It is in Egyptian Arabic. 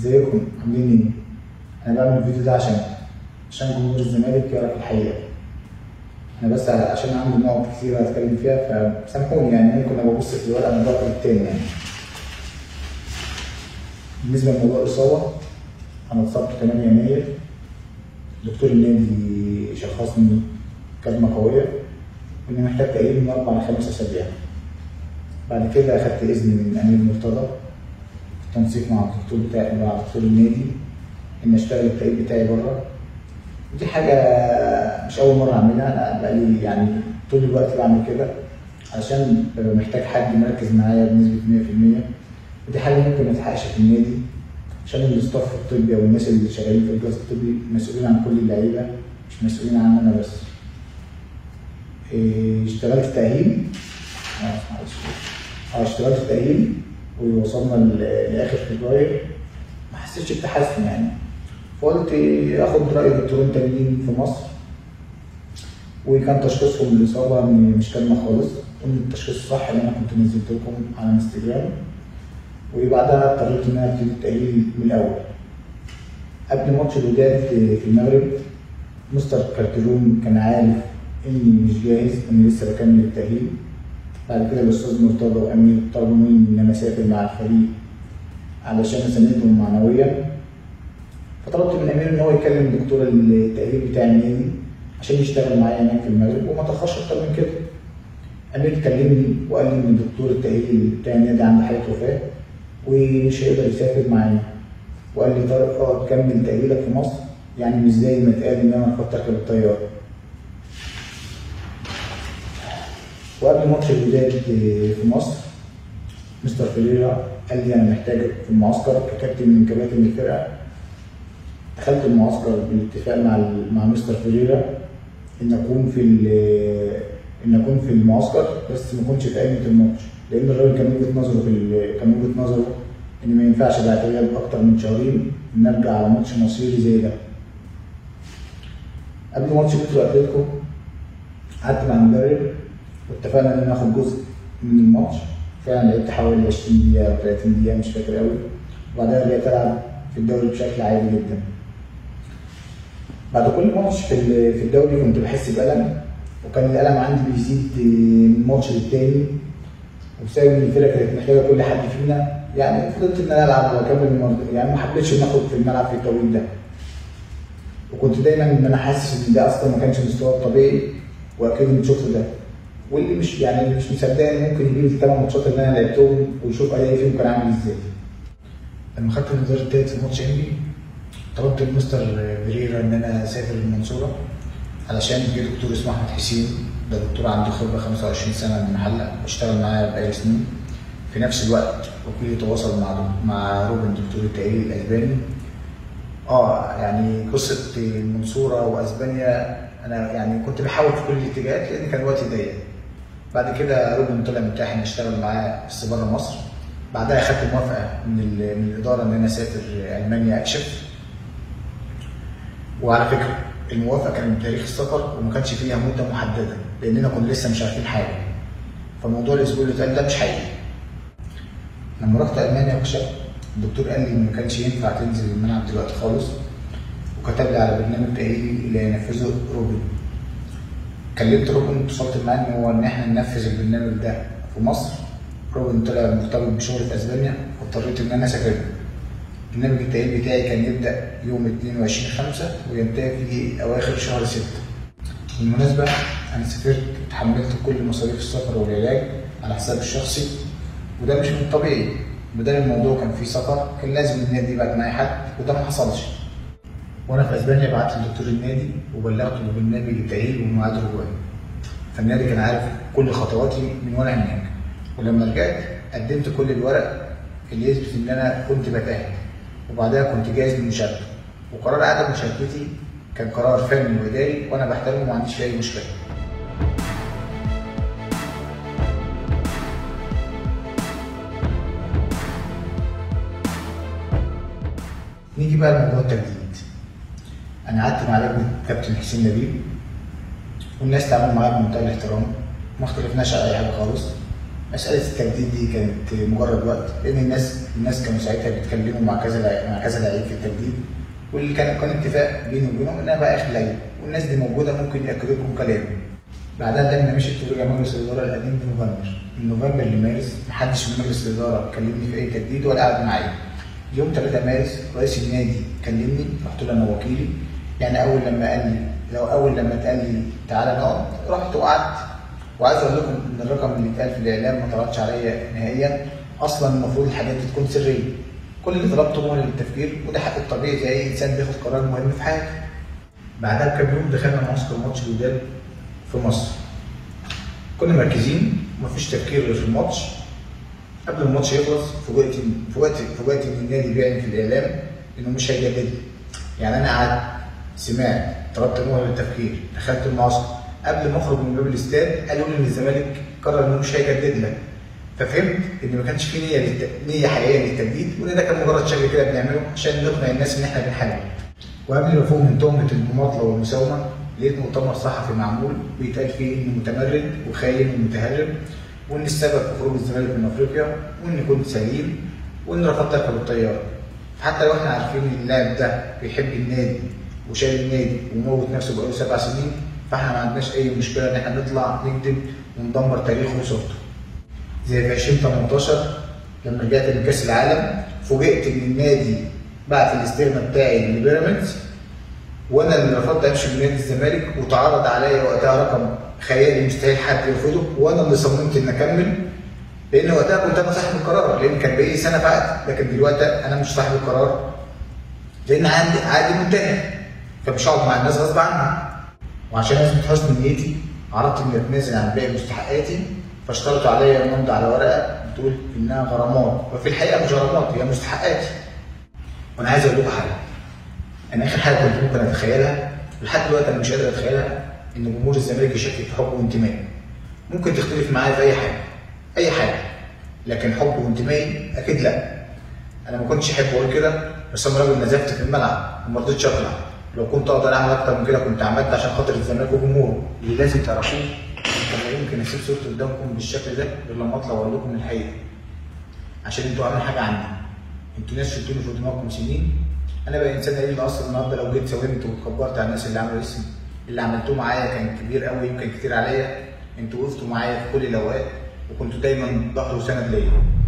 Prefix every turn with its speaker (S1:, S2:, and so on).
S1: ازيكم عاملين ايه؟ انا بعمل الفيديو ده عشان عشان جمهور الزمالك يعرف الحقيقه انا بس عشان عندي نقط كتير هتكلم فيها فسامحوني يعني ممكن ابقى ابص في الورقه من ضغط التاني يعني بالنسبه لموضوع الاصابه انا اتصبت 8 يناير دكتور النادي شخصني كدمه قويه واني محتاج تقريبا من اربع لخمس اسابيع بعد كده اخدت اذن من امير مرتضى تنسيق مع الدكتور بتاعي مع دكتور النادي ان اشتغل التأييد بتاعي بره ودي حاجه مش اول مره اعملها انا بقالي يعني طول الوقت بعمل كده علشان ببقى محتاج حد مركز معايا بنسبه 100% ودي حاجه ممكن ما تتحققش في النادي عشان الاستاف الطبي او الناس اللي شغالين في الجهاز الطبي مسؤولين عن كل اللعيبه مش مسؤولين عني انا بس إيه، اشتغلت تأهيل اه معلش. اه اشتغلت تأهيل ووصلنا ل- لاخر فبراير ما حسيتش بتحسن يعني فقلت اخد راي دكتورين تانيين في مصر وكان تشخيصهم الاصابه م- مش كلمه خالص قلنا التشخيص الصح اللي انا كنت نزلت لكم على انستجرام وبعدها اضطريت ان انا ابتدي التاهيل من الاول قبل ماتش الوداد في المغرب مستر كارتيرون كان عارف اني مش جاهز اني لسه بكمل التاهيل بعد كده الاستاذ مرتضى وامير طلبوا مني ان انا اسافر مع الفريق علشان اساندهم معنويا فطلبت من امير ان هو يكلم دكتور التاهيل بتاع النادي عشان يشتغل معايا هناك في المغرب وما تاخرش اكتر من كده امير كلمني وقال لي ان دكتور التاهيل بتاع النادي عنده حاله وفاه ومش هيقدر يسافر معانا وقال لي طارق اقعد كمل تاهيلك في مصر يعني مش زي ما اتقال ان انا كنت اركب الطياره وقبل ماتش الوداد في مصر مستر فيريرا قال لي انا محتاجك في المعسكر ككابتن من كباتن الفرقه دخلت المعسكر بالاتفاق مع ال- مع مستر فيريرا ان اكون في ال- ان اكون في المعسكر بس ما اكونش في قائمه الماتش لان الراجل كان وجهه نظره في ال- كان وجهه نظره ان ما ينفعش بعد غياب اكتر من شهرين نرجع على ماتش مصيري زي ده قبل ماتش بيترو اتلتيكو قعدت مع المدرب واتفقنا ان انا اخد جزء من الماتش فعلا لعبت حوالي 20 دقيقه او 30 دقيقه مش فاكر قوي وبعدها رجعت العب في الدوري بشكل عادي جدا بعد كل ماتش في ال- في الدوري كنت بحس بألم وكان الألم عندي بيزيد من ماتش للتاني وبسبب ان الفرقه كانت محتاجه كل حد فينا يعني فضلت ان انا العب واكمل الموضوع يعني ما حبيتش ان اخد في الملعب في التوقيت ده وكنت دايما ان انا حاسس ان ده اصلا ما كانش مستوى الطبيعي واكيد انت شفت ده واللي مش يعني اللي مش مصدقني ممكن يجيب الثمان ماتشات اللي انا لعبتهم ويشوف ادائي فيهم كان عامل ازاي. لما خدت الانذار التالت في ماتش انبي طلبت المستر فيريرا ان انا اسافر المنصوره علشان جه دكتور اسمه احمد حسين ده دكتور عنده خبره 25 سنه من المحله واشتغل معايا بقالي سنين في نفس الوقت وكيل تواصل مع مع روبن دكتور التأهيل الاسباني اه يعني قصه المنصوره واسبانيا انا يعني كنت بحاول في كل الاتجاهات لان كان وقتي ضيق بعد كده روبن طلع متاح اني اشتغل معاه بس بره مصر بعدها اخدت موافقه من ال- من الاداره ان انا اسافر المانيا اكشف وعلى فكره الموافقه كانت بتاريخ السفر وما كانش فيها مده محدده لاننا كنا لسه مش عارفين حاجه فموضوع الاسبوع اللي اتقال ده مش حقيقي لما رحت المانيا وكشفت الدكتور قال لي ان ما كانش ينفع تنزل الملعب دلوقتي خالص وكتب لي على برنامج تاهيلي اللي هينفذه روبن كلمت روبن اتصلت معاه ان هو ان احنا ننفذ البرنامج ده في مصر روبن طلع مرتبط بشغل في اسبانيا واضطريت ان انا اسافر برنامج التأهيل بتاعي كان يبدأ يوم 22 5 وينتهي في أواخر شهر 6 بالمناسبة أنا سافرت اتحملت كل مصاريف السفر والعلاج على حساب الشخصي وده مش من الطبيعي بدل الموضوع كان فيه سفر كان لازم النادي يبعت معايا حد وده ما حصلش وانا في اسبانيا بعت لدكتور النادي وبلغته ببرنامج التأهيل وميعاد رجوعي فالنادي كان عارف كل خطواتي من وانا هناك ولما رجعت قدمت كل الورق اللي يثبت ان انا كنت بتأهل وبعدها كنت جاهز للمشاركه وقرار عدم مشاركتي كان قرار فني واداري وانا بحترمه وما عنديش فيه اي مشكله نيجي بقى لموضوع التجديد انا قعدت مع لجنه كابتن حسين نبيل والناس تعاملوا معايا بمنتهى الاحترام ما اختلفناش على اي حاجه خالص مساله التجديد دي كانت مجرد وقت لان الناس الناس كانوا ساعتها بيتكلموا مع كذا لع- مع كذا لعيب في التجديد واللي كان كان اتفاق بيني وبينهم انها بقى اخر لعيب والناس دي موجوده ممكن ياكدوا لكم كلامي بعدها لما مشيت ورجع مجلس الاداره القديم في نوفمبر من نوفمبر لمارس محدش من مجلس الاداره كلمني في اي تجديد ولا قعد معايا يوم 3 مارس رئيس النادي كلمني رحت له انا وكيلي يعني اول لما قال لي لو اول لما اتقال لي تعالى نقعد رحت وقعدت وعايز اقول لكم ان الرقم اللي اتقال في الاعلام ما طلعش عليا نهائيا اصلا المفروض الحاجات دي تكون سريه كل اللي طلبته هو التفكير وده حق الطبيعي زي اي انسان بياخد قرار مهم في حياته بعدها بكام يوم دخلنا معسكر ماتش الوداد في مصر كنا مركزين ومفيش تفكير غير في الماتش قبل الماتش يخلص فوجئت فوجئت فوجئت ان النادي بيعلن في الاعلام انه مش هيجدد لي. يعني انا قعدت سمعت طلبت مهله للتفكير دخلت المعسكر قبل ما اخرج من باب الاستاد قالوا لي ان الزمالك قرر انه مش هيجدد لك ففهمت ان ما كانش في نيه للت... نيه حقيقيه للتجديد وان ده كان مجرد شكل كده بنعمله عشان نقنع الناس ان احنا بنحاول وقبل ما افوق من تهمه المماطله والمساومه لقيت مؤتمر صحفي معمول بيتقال فيه اني متمرد وخاين ومتهرب وان السبب في خروج الزمالك من افريقيا واني كنت سليم وان رفضت اركب الطياره حتى لو احنا عارفين ان اللاعب ده بيحب النادي وشايل النادي وموت نفسه بقاله سبع سنين فاحنا ما عندناش اي مشكله ان احنا نطلع نكذب وندمر تاريخه وصورته. زي في 2018 لما رجعت من كاس العالم فوجئت ان النادي بعت الاستلمه بتاعي لبيراميدز وانا اللي رفضت امشي من نادي الزمالك وتعرض عليا وقتها رقم خيالي مستحيل حد يرفضه وانا اللي صممت ان اكمل لان وقتها كنت انا صاحب القرار لان كان بقالي سنه في عقد لكن دلوقتي انا مش صاحب القرار لان عندي عقدي منتهي فمش هقعد مع الناس غصب عني وعشان اثبت حسن نيتي عرضت اني اتنازل عن باقي مستحقاتي فاشترطوا عليا ان امضي على ورقه بتقول انها غرامات وفي الحقيقه مش غرامات هي مستحقاتي وانا عايز اقول لكم حاجه انا اخر حاجه كنت ممكن اتخيلها لحد دلوقتي انا مش قادر اتخيلها ان جمهور الزمالك يشكك في حب وانتماء ممكن تختلف معايا في اي حاجه اي حاجه لكن حب وانتمائي اكيد لا انا ما كنتش احب اقول كده بس انا راجل نزفت في الملعب وما رضيتش اطلع لو كنت اقدر اعمل اكتر من كده كنت عملت عشان خاطر الزمالك وجمهوره اللي لازم تعرفوه ان لا يمكن اسيب صورتي قدامكم بالشكل ده غير لما اطلع واقول لكم الحقيقه عشان انتوا اهم حاجه عندي انتوا ناس شلتوني في دماغكم سنين انا بقى انسان قليل اصلا النهارده لو جيت ساومت واتكبرت على الناس اللي عملوا اسمي اللي عملتوه معايا كان كبير قوي يمكن كتير عليا انتوا وقفتوا معايا في كل الاوقات وكنتوا دايما ظهر وسند ليا